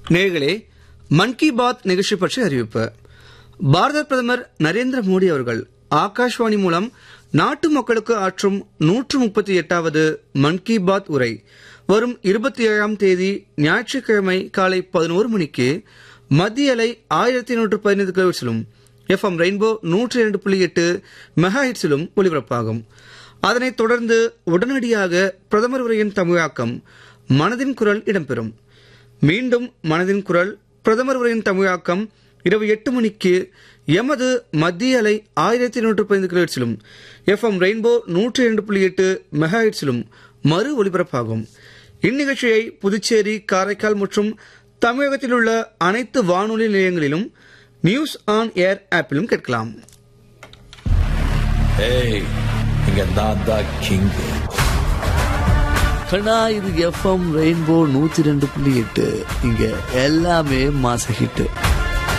நேர்களே மன் கி பாத் நிகழ்ச்சி பற்றி அறிவிப்பு பாரத பிரதமர் நரேந்திர மோடி அவர்கள் ஆகாஷ்வாணி மூலம் நாட்டு மக்களுக்கு ஆற்றும் நூற்று முப்பத்தி எட்டாவது மன் கி பாத் உரை வரும் இருபத்தி ஏழாம் தேதி ஞாயிற்றுக்கிழமை காலை பதினோரு மணிக்கு மத்திய அலை ஆயிரத்தி நூற்று பதினைந்து கிலோமீட்டரிலும் எஃப்எம் ரெயின்போ நூற்றி இரண்டு புள்ளி எட்டு மெகாஹிட்ஸிலும் ஒலிபரப்பாகும் அதனைத் தொடர்ந்து உடனடியாக பிரதமர் உரையின் தமிழாக்கம் மனதின் குரல் இடம்பெறும் மீண்டும் மனதின் குரல் பிரதமர் உரையின் தமிழாக்கம் இரவு எட்டு மணிக்கு எமது மத்திய அலை ஆயிரத்தி நூற்று பதினைந்து கிலோஹெட்ஸிலும் எஃப்எம் ரெயின்போ நூற்றி இரண்டு புள்ளி எட்டு மெகாஹெட்ஸிலும் மறு ஒலிபரப்பாகும் இந்நிகழ்ச்சியை புதுச்சேரி காரைக்கால் மற்றும் தமிழகத்தில் உள்ள அனைத்து வானொலி நிலையங்களிலும் நியூஸ் ஆன் ஏர் ஆப்பிலும் கேட்கலாம் ஏய் இங்க நான் தான் கிங் கண்ணா இது எஃப்எம் ரெயின்போ நூத்தி ரெண்டு புள்ளி எட்டு இங்க எல்லாமே மாச ஹிட்டு